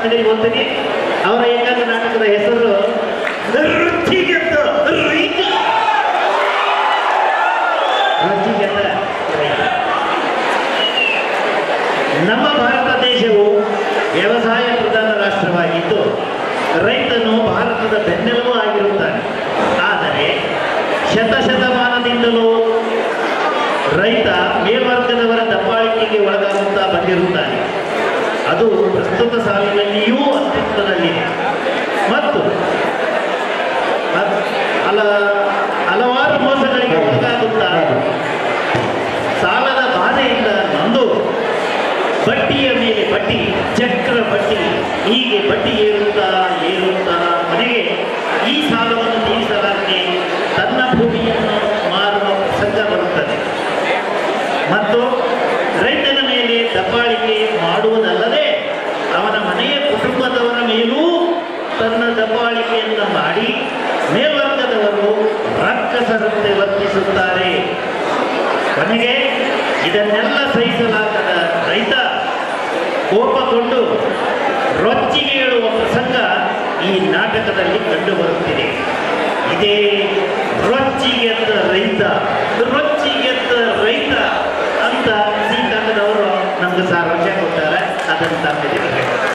ನಿಮಗೆ ಗೊತ್ತಿದೆ ಅವರ ಏಕಾಂಗ ನಾಟಕದ ಹೆಸರು ರುಚಿಗೆದ್ದ ರೈತ ರುಚಿಗೆದ್ದ ರೈತ ನಮ್ಮ ಭಾರತ ದೇಶವು ವ್ಯವಸಾಯ ಪ್ರಧಾನ ರಾಷ್ಟ್ರವಾಗಿದ್ದು ರೈತನು ಭಾರತದ ಬೆನ್ನೆಲುಬು ಆಗಿರುತ್ತಾನೆ ಆದರೆ ಶತಶತಮಾನದಿಂದಲೂ ರೈತ ಮೇಲ್ವರ್ಗದವರ ದಬ್ಬಾಳಿಕೆಗೆ ಒಳಗಾಗುತ್ತಾ ಬಂದಿರುತ್ತಾನೆ ಅದು ಪ್ರಸ್ತುತ ಸಾಲಿನಲ್ಲಿಯೂ ಅಸ್ತಿತ್ವದಲ್ಲಿದೆ ಮತ್ತು ಅದ್- ಹಲ ಹಲವಾರು ಮೋಸಗಳಿಗೆ ಒಳಗಾಗುತ್ತಾ ಸಾಲದ ಬಾಧೆಯಿಂದ ನೊಂದು ಬಡ್ಡಿಯ ಮೇಲೆ ಬಡ್ಡಿ ಚಕ್ರ ಬಡ್ಡಿ ಹೀಗೆ ಬಡ್ಡಿ ಏರುತ್ತಾ ಏರುತ್ತಾ ಮನೆಗೆ ಈ ಸಾಲವನ್ನು ತೀರಿಸಲಾಗದೆ ತನ್ನ ಭೂಮಿಯನ್ನು ಮಾರುವ ಪ್ರಸಂಗ ಬರುತ್ತದೆ ಮತ್ತು ರೈತನ ಮೇಲೆ ದಬ್ಬಾಳಿಕೆ ಮಾಡುವುದಲ್ಲದೆ ಅವನ ಮನೆಯ ಕುಟುಂಬದವರ ಮೇಲೂ ತನ್ನ ದಬ್ಬಾಳಿಕೆಯನ್ನು ಮಾಡಿ ಮೇಲ್ವರ್ಗದವರು ರಾಕ್ಷಸರಂತೆ ವರ್ತಿಸುತ್ತಾರೆ ಕೊನೆಗೆ ಇದನ್ನೆಲ್ಲ ಸಹಿಸಲಾಗದ ರೈತ ಕೋಪಗೊಂಡು ರೊಚ್ಚಿಗೆ ಹೇಳುವ ಪ್ರಸಂಗ ಈ ನಾಟಕದಲ್ಲಿ ಕಂಡುಬರುತ್ತಿದೆ ಇದೇ ರೊಚ್ಚಿಗೆದ್ದ ರೈತ ರೊಚ್ಚಿಗೆದ್ದ ರೈತ ಅಂತ ಸೀತಾಕದವರು ನಮ್ಗೆ ಸಾರಾಂಶ ಕೊಟ್ಟಾರೆ ಅದನ್ನು ತಪ್ಪಿದೆ